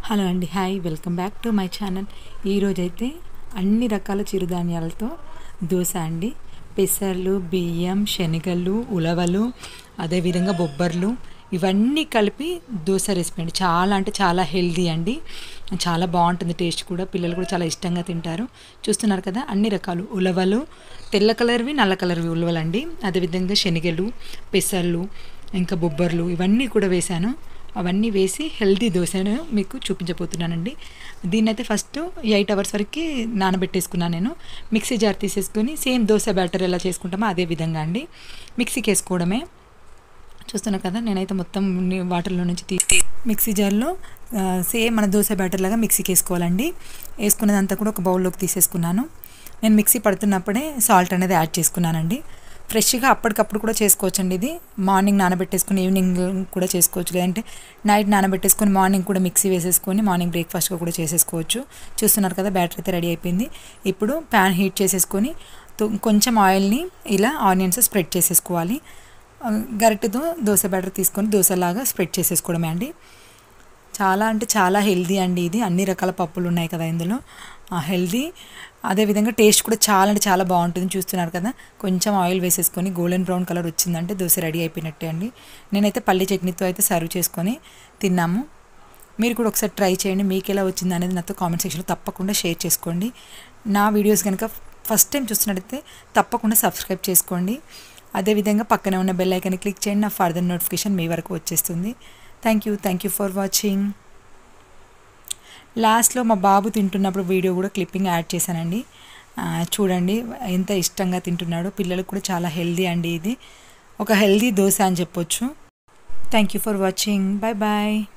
hello అండి hi welcome back to my channel ఈరోజైతే అన్ని రకాల చిరుధాన్యాలతో దోశ అండి పెసర్లు బియ్యం శనగలు ఉలవలు అదేవిధంగా బొబ్బర్లు ఇవన్నీ కలిపి దోశ రెసిపీ అండి చాలా అంటే చాలా హెల్దీ అండి చాలా బాగుంటుంది టేస్ట్ కూడా పిల్లలు కూడా చాలా ఇష్టంగా తింటారు చూస్తున్నారు కదా అన్ని రకాలు ఉలవలు తెల్ల కలర్వి నల్ల కలర్వి ఉలవలు అండి అదేవిధంగా శనగలు పెసర్లు ఇంకా బొబ్బర్లు ఇవన్నీ కూడా వేశాను అవన్నీ వేసి హెల్తీ దోశను మీకు చూపించబోతున్నానండి దీన్ని అయితే ఫస్ట్ ఎయిట్ అవర్స్ వరకు నానబెట్టేసుకున్నాను నేను మిక్సీ జార్ తీసేసుకొని సేమ్ దోశ బ్యాటర్ ఎలా చేసుకుంటామో అదే విధంగా అండి మిక్సీకి వేసుకోవడమే చూస్తున్నా కదా నేనైతే మొత్తం ని- వాటర్లో నుంచి తీసి మిక్సీ జార్లో ఆ, సేమ్ మన దోశ బ్యాటర్ లాగా మిక్సీకి వేసుకోవాలండి వేసుకున్నదంతా కూడా ఒక బౌల్లోకి తీసేసుకున్నాను నేను మిక్సీ పడుతున్నప్పుడే సాల్ట్ అనేది యాడ్ చేసుకున్నానండి ఫ్రెష్గా అప్పటికప్పుడు కూడా చేసుకోవచ్చండి ఇది మార్నింగ్ నానబెట్టేసుకుని ఈవినింగ్ కూడా చేసుకోవచ్చు లేదంటే నైట్ నానబెట్టేసుకొని మార్నింగ్ కూడా మిక్సీ వేసేసుకొని మార్నింగ్ బ్రేక్ఫాస్ట్గా కూడా చేసేసుకోవచ్చు చూస్తున్నారు కదా బ్యాటర్ అయితే రెడీ అయిపోయింది ఇప్పుడు ప్యాన్ హీట్ చేసేసుకొని తో- కొంచెం ఆయిల్ని ఇలా ఆనియన్స్ స్ప్రెడ్ చేసేసుకోవాలి ఆ, గరిటెతో దోశ బ్యాటర్ తీసుకొని దోశలాగా స్ప్రెడ్ చేసేసుకోవడమే అండి చాలా అంటే చాలా హెల్దీ అండి ఇది అన్ని రకాల పప్పులు ఉన్నాయి కదా ఇందులో హెల్దీ అదేవిధంగా టేస్ట్ కూడా చాలా అంటే చాలా బాగుంటుంది చూస్తున్నారు కదా కొంచెం ఆయిల్ వేసేసుకొని గోల్డెన్ బ్రౌన్ కలర్ వచ్చిందంటే దోశ రెడీ అయిపోయినట్టే అండి నేనైతే పల్లి చట్నీతో అయితే సర్వ్ చేసుకొని తిన్నాము మీరు కూడా ఒకసారి ట్రై చేయండి మీకు ఎలా వచ్చింది అనేది నాతో కామెంట్ సెక్షన్లో తప్పకుండా షేర్ చేసుకోండి నా వీడియోస్ కనుక ఫస్ట్ టైం చూస్తున్నట్టయితే తప్పకుండా సబ్స్క్రైబ్ చేసుకోండి అదేవిధంగా పక్కనే ఉన్న బెల్ ఐకాన్ని క్లిక్ చేయండి నా ఫర్దర్ నోటిఫికేషన్ మీ వరకు వచ్చేస్తుంది thank you thank you for watching లాస్ట్లో మా బాబు తింటున్నప్పుడు వీడియో కూడా క్లిప్పింగ్ యాడ్ చేశానండి ఆ, చూడండి ఎంత ఇష్టంగా తింటున్నాడో పిల్లలకు కూడా చాలా హెల్దీ అండి ఇది ఒక హెల్దీ దోశ అని చెప్పొచ్చు thank you for watching bye bye